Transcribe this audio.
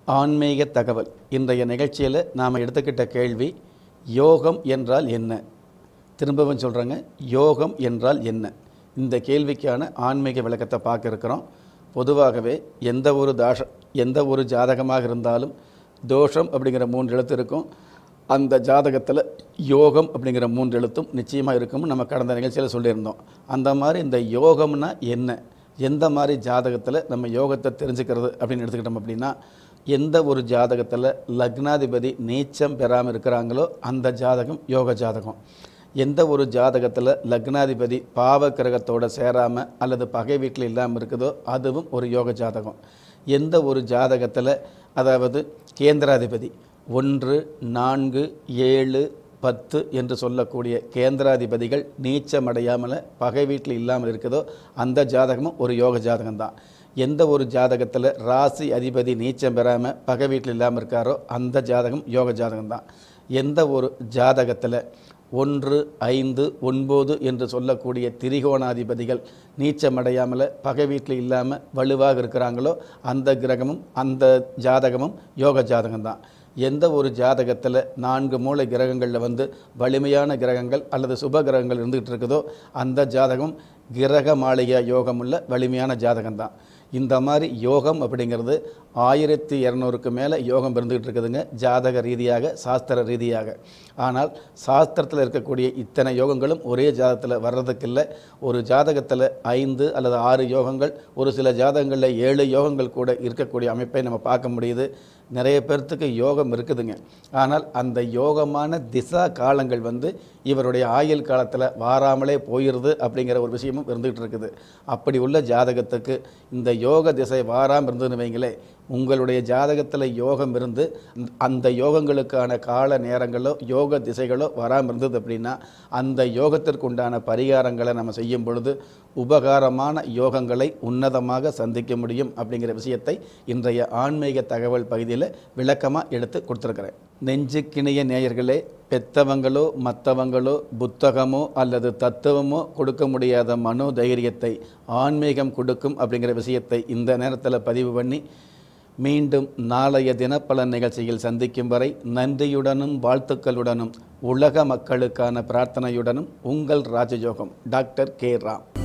ஆன்மீக தகவல் இன்றைய நிகழ்ச்சியில் நாம் எடுத்துக்கிட்ட கேள்வி யோகம் என்றால் என்ன திரும்பவும் சொல்கிறேங்க யோகம் என்றால் என்ன இந்த கேள்விக்கான ஆன்மீக விளக்கத்தை பார்க்க இருக்கிறோம் பொதுவாகவே எந்த ஒரு தாஷ எந்த ஒரு ஜாதகமாக இருந்தாலும் தோஷம் அப்படிங்கிற மூன்று எழுத்து இருக்கும் அந்த ஜாதகத்தில் யோகம் அப்படிங்கிற மூன்று எழுத்தும் நிச்சயமாக இருக்கும்னு நம்ம கடந்த நிகழ்ச்சியில் சொல்லியிருந்தோம் அந்த மாதிரி இந்த யோகம்னா என்ன எந்த மாதிரி ஜாதகத்தில் நம்ம யோகத்தை தெரிஞ்சுக்கிறது அப்படின்னு எடுத்துக்கிட்டோம் அப்படின்னா எந்த ஒரு ஜாதகத்தில் லக்னாதிபதி நீச்சம் பெறாமல் இருக்கிறாங்களோ அந்த ஜாதகம் யோக ஜாதகம் எந்த ஒரு ஜாதகத்தில் லக்னாதிபதி பாவ கிரகத்தோட சேராமல் அல்லது பகை வீட்டில் இல்லாமல் இருக்குதோ அதுவும் ஒரு யோக ஜாதகம் எந்த ஒரு ஜாதகத்தில் அதாவது கேந்திராதிபதி ஒன்று நான்கு ஏழு பத்து என்று சொல்லக்கூடிய கேந்திராதிபதிகள் நீச்சமடையாமல் பகை வீட்டில் இல்லாமல் இருக்குதோ அந்த ஜாதகமும் ஒரு யோக ஜாதகம் தான் எந்த ஒரு ஜாதகத்தில் ராசி அதிபதி நீச்சம் பெறாமல் பகை வீட்டில் இல்லாமல் இருக்காரோ அந்த ஜாதகம் யோக ஜாதகம் தான் எந்த ஒரு ஜாதகத்தில் ஒன்று ஐந்து ஒன்பது என்று சொல்லக்கூடிய திரிகோணாதிபதிகள் நீச்சமடையாமல் பகை வீட்டில் இல்லாமல் வலுவாக இருக்கிறாங்களோ அந்த கிரகமும் அந்த ஜாதகமும் யோக ஜாதகம் தான் எந்த ஒரு ஜாதகத்தில் நான்கு மூளை கிரகங்களில் வந்து வலிமையான கிரகங்கள் அல்லது சுப கிரகங்கள் இருந்துகிட்டு இருக்குதோ அந்த ஜாதகம் கிரக மாளிகை யோகம் உள்ள வலிமையான ஜாதகம் தான் இந்த மாதிரி யோகம் அப்படிங்கிறது ஆயிரத்தி இரநூறுக்கு மேலே யோகம் இருந்துகிட்டு இருக்குதுங்க ஜாதக ரீதியாக சாஸ்திர ரீதியாக ஆனால் சாஸ்திரத்தில் இருக்கக்கூடிய இத்தனை யோகங்களும் ஒரே ஜாதகத்தில் வர்றதுக்கு இல்லை ஒரு ஜாதகத்தில் ஐந்து அல்லது ஆறு யோகங்கள் ஒரு சில ஜாதகங்களில் ஏழு யோகங்கள் கூட இருக்கக்கூடிய அமைப்பை நம்ம பார்க்க முடியுது நிறைய பேர்த்துக்கு யோகம் இருக்குதுங்க ஆனால் அந்த யோகமான திசா காலங்கள் வந்து இவருடைய ஆயுள் காலத்தில் வாராமலே போயிடுது அப்படிங்கிற ஒரு விஷயமும் இருந்துகிட்டு இருக்குது அப்படி உள்ள ஜாதகத்துக்கு இந்த யோக திசை வாராமல் இருந்ததுன்னு வைங்களே உங்களுடைய ஜாதகத்தில் யோகம் இருந்து அந்த யோகங்களுக்கான கால நேரங்களோ யோக திசைகளோ வராமல் இருந்தது அப்படின்னா அந்த யோகத்திற்கு உண்டான பரிகாரங்களை நம்ம செய்யும் பொழுது உபகாரமான யோகங்களை உன்னதமாக சந்திக்க முடியும் அப்படிங்கிற விஷயத்தை இன்றைய ஆன்மீக தகவல் பகுதியில் விளக்கமாக எடுத்து கொடுத்துருக்குறேன் நெஞ்சுக்கிணைய நேயர்களே பெத்தவங்களோ மற்றவங்களோ புத்தகமோ அல்லது தத்துவமோ கொடுக்க முடியாத மனோ தைரியத்தை ஆன்மீகம் கொடுக்கும் அப்படிங்கிற விஷயத்தை இந்த நேரத்தில் பதிவு பண்ணி மீண்டும் நாளைய தினப்பலன் நிகழ்ச்சியில் சந்திக்கும் வரை நன்றியுடனும் வாழ்த்துக்களுடனும் உலக மக்களுக்கான பிரார்த்தனையுடனும் உங்கள் ராஜயோகம் டாக்டர் கே ராம்